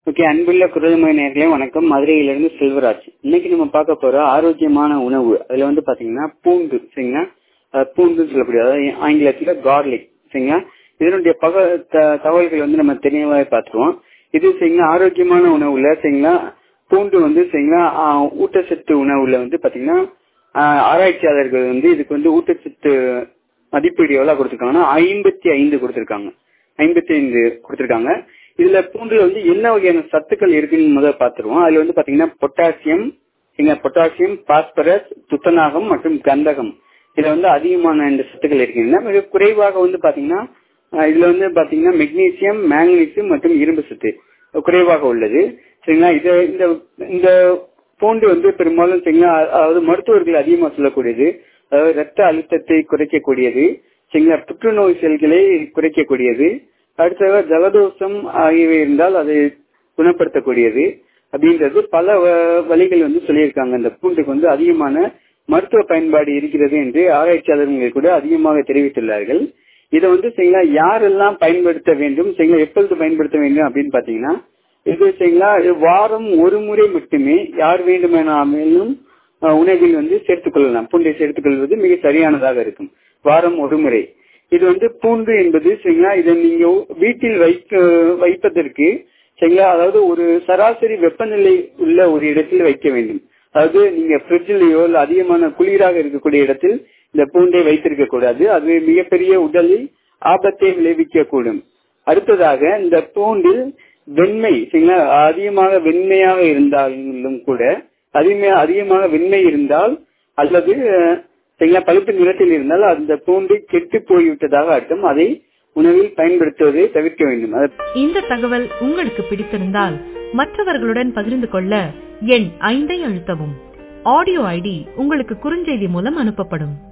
okay அன்புள்ள குரல்மொழி நேர்களே வணக்கம் மதுரையிலிருந்து செல்வராஜ் இன்னைக்கு நம்ம பார்க்க போற ஆரோக்கியமான உணவு அதுல வந்து பாத்தீங்கன்னா பூண்டு சரிங்களா அஹ் பூண்டுன்னு சொல்லக்கூடிய அதாவது ஆங்கிலத்துல கார்லிக் சரிங்களா இதனுடைய பக த- தகவல்கள் வந்து நம்ம தெளிவாக பார்த்துருவோம் இது சரிங்களா ஆரோக்கியமான உணவுல சரிங்களா பூண்டு வந்து சரிங்களா ஆஹ் ஊட்டச்சத்து உணவுல வந்து பாத்தீங்கன்னா ஆஹ் ஆராய்ச்சியாளர்கள் வந்து இதுக்கு வந்து ஊட்டச்சத்து மதிப்பீடு எவ்வளவு கொடுத்திருக்காங்கன்னா ஐம்பத்தி ஐந்து கொடுத்திருக்காங்க ஐம்பத்தி ஐந்து கொடுத்திருக்காங்க இதுல பூண்டுல வந்து என்ன வகையான சத்துக்கள் இருக்குன்னு முதல்ல பாத்துருவோம் அதுல வந்து பாத்தீங்கன்னா பொட்டாசியம் இங்க பொட்டாசியம் பாஸ்பரஸ் துத்தநாகம் மற்றும் கந்தகம் இதுல வந்து அதிகமான இந்த சத்துக்கள் இருக்குங்க மிக குறைவாக வந்து பாத்தீங்கன்னா அஹ் இதுல வந்து பாத்தீங்கன்னா மெக்னீசியம் மேங்கனீசியம் மற்றும் இரும்பு சத்து குறைவாக உள்ளது சரிங்களா இது இந்த இந்த பூண்டு வந்து பெரும்பாலும் சரிங்களா அதாவது மருத்துவர்கள் அதிகமா சொல்லக்கூடியது அதாவது ரத்த அழுத்தத்தை குறைக்கக்கூடியது சரிங்களா புற்றுநோய் செல்களை குறைக்கக்கூடியது அடுத்ததாக ஜலதோஷம் ஆகியவை இருந்தால் அதை குணப்படுத்தக்கூடியது அப்படின்றது பல வ- வழிகள் வந்து சொல்லியிருக்காங்க இந்த பூண்டுக்கு வந்து அதிகமான மருத்துவ பயன்பாடு இருக்கிறது என்று ஆராய்ச்சியாளர்கள் கூட அதிகமாக தெரிவித்துள்ளார்கள் இதை வந்து சரிங்களா யாரெல்லாம் பயன்படுத்த வேண்டும் சரிங்களா எப்பொழுது பயன்படுத்த வேண்டும் அப்படின்னு பாத்தீங்கன்னா இது சரிங்களா இது வாரம் ஒரு முறை மட்டுமே யார் வேண்டுமானாலும் அஹ், உணவில் வந்து சேர்த்துக் கொள்ளலாம் பூண்டை சேர்த்துக் கொள்வது மிக சரியானதாக இருக்கும் வாரம் ஒரு முறை இது வந்து பூண்டு என்பது சரிங்களா இதை நீங்க வீட்டில் வைக்க வைப்பதற்கு சரிங்களா அதாவது ஒரு சராசரி வெப்பநிலை உள்ள ஒரு இடத்தில் வைக்க வேண்டும் அதாவது நீங்க ஃப்ரிட்ஜ்லயோ இல்ல அதிகமான குளிராக இருக்கக்கூடிய இடத்தில் இந்த பூண்டை வைத்திருக்க கூடாது அது மிகப்பெரிய உடலில் ஆபத்தை விளைவிக்க கூடும் அடுத்ததாக இந்த பூண்டில் வெண்மை சரிங்களா அதிகமாக வெண்மையாக இருந்தாலும் கூட அதிகமா அதிகமாக வெண்மை இருந்தால் அல்லது அஹ், சரிங்களா பழுப்பு நிறத்தில் இருந்தால் அந்த பூண்டு கெட்டு போய்விட்டதாக அர்த்தம் அதை உணவில் பயன்படுத்துவதை தவிர்க்க வேண்டும் அது இந்த தகவல் உங்களுக்கு பிடித்திருந்தால் மற்றவர்களுடன் பகிர்ந்து கொள்ள எண் ஐந்தை அழுத்தவும் ஆடியோ ஐடி உங்களுக்கு குறுஞ்செய்தி மூலம் அனுப்பப்படும்